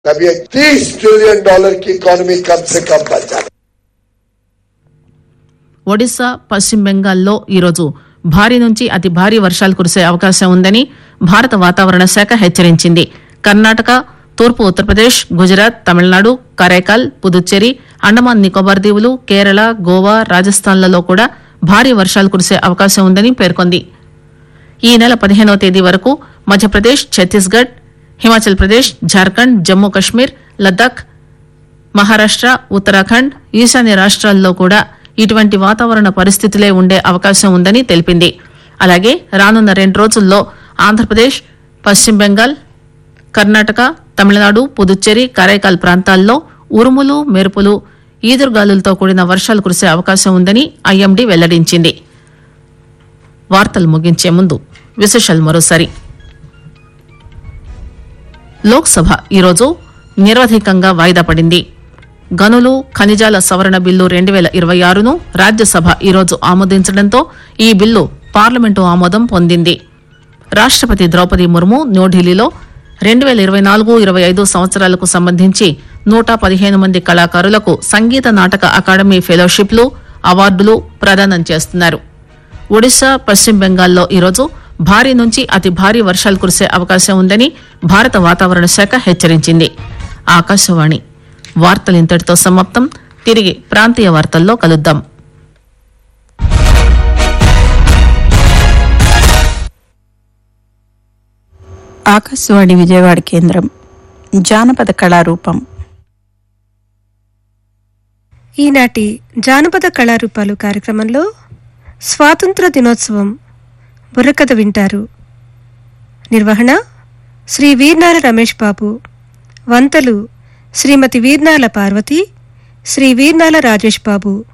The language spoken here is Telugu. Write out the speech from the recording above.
तब ये तीस ट्रिलियन डॉलर की इकोनॉमी कम से कम बन जाए ఒడిశా పశ్చిమ బెంగాల్లో ఈరోజు భారీ నుంచి అతి భారీ వర్షాలు కురిసే అవకాశం ఉందని భారత వాతావరణ శాఖ హెచ్చరించింది కర్ణాటక తూర్పు ఉత్తరప్రదేశ్ గుజరాత్ తమిళనాడు కరైకాల్ పుదుచ్చేరి అండమాన్ నికోబార్ దీవులు కేరళ గోవా రాజస్థాన్లలో కూడా భారీ వర్షాలు కురిసే అవకాశం ఉందని పేర్కొంది ఈ నెల పదిహేనవ తేదీ వరకు మధ్యప్రదేశ్ ఛత్తీస్గఢ్ హిమాచల్ ప్రదేశ్ జార్ఖండ్ జమ్మూ కశ్మీర్ లద్దాఖ్ మహారాష్ట ఉత్తరాఖండ్ ఈశాన్య రాష్ట్రాల్లో కూడా ఇటువంటి వాతావరణ పరిస్థితులే ఉండే అవకాశం ఉందని తెలిపింది అలాగే రానున్న రెండు రోజుల్లో ఆంధ్రప్రదేశ్ పశ్చిమ బెంగాల్ కర్ణాటక తమిళనాడు పుదుచ్చేరి కరైకాల్ ప్రాంతాల్లో ఉరుములు మెరుపులు ఈదురుగాలులతో కూడిన వర్షాలు కురిసే అవకాశం ఉందని ఐఎండీ వెల్లడించింది వార్తలు ముగించే ముందు విశేషాలు మరోసారి లోక్సభ ఈరోజు నిరవధికంగా వాయిదా పడింది గనులు ఖనిజాల సవరణ బిల్లు రెండు వేల ఇరవై ఆరును రాజ్యసభ ఈరోజు ఆమోదించడంతో ఈ బిల్లు పార్లమెంటు ఆమోదం పొందింది రాష్టపతి ద్రౌపది ముర్ము న్యూఢిల్లీలో రెండు వేల ఇరవై నాలుగు ఇరవై ఐదు సంవత్సరాలకు సంబంధించి నూట పదిహేను మంది కళాకారులకు సంగీత నాటక అకాడమీ ఫెలోషిప్లు అవార్డులు ప్రదానం చేస్తున్నారు ఒడిశా పశ్చిమ బెంగాల్లో ఈరోజు భారీ నుంచి అతి భారీ వర్షాలు కురిసే అవకాశం ఉందని భారత వాతావరణ శాఖ హెచ్చరించింది ఆకాశవాణి వార్తలు ఇంతటితో సమాప్తం తిరిగి ప్రాంతీయ వార్తల్లో కలుద్దాం ఆకాశవాణి విజయవాడ కేంద్రం జానపద కళారూపం ఈనాటి జానపద కళారూపాలు కార్యక్రమంలో స్వాతంత్ర దినోత్సవం బుర్రకథ వింటారు నిర్వహణ శ్రీ వీర్నాల రమేష్ బాబు వంతలు శ్రీమతి వీర్నాల పార్వతి శ్రీ వీర్నాల రాజేష్ బాబు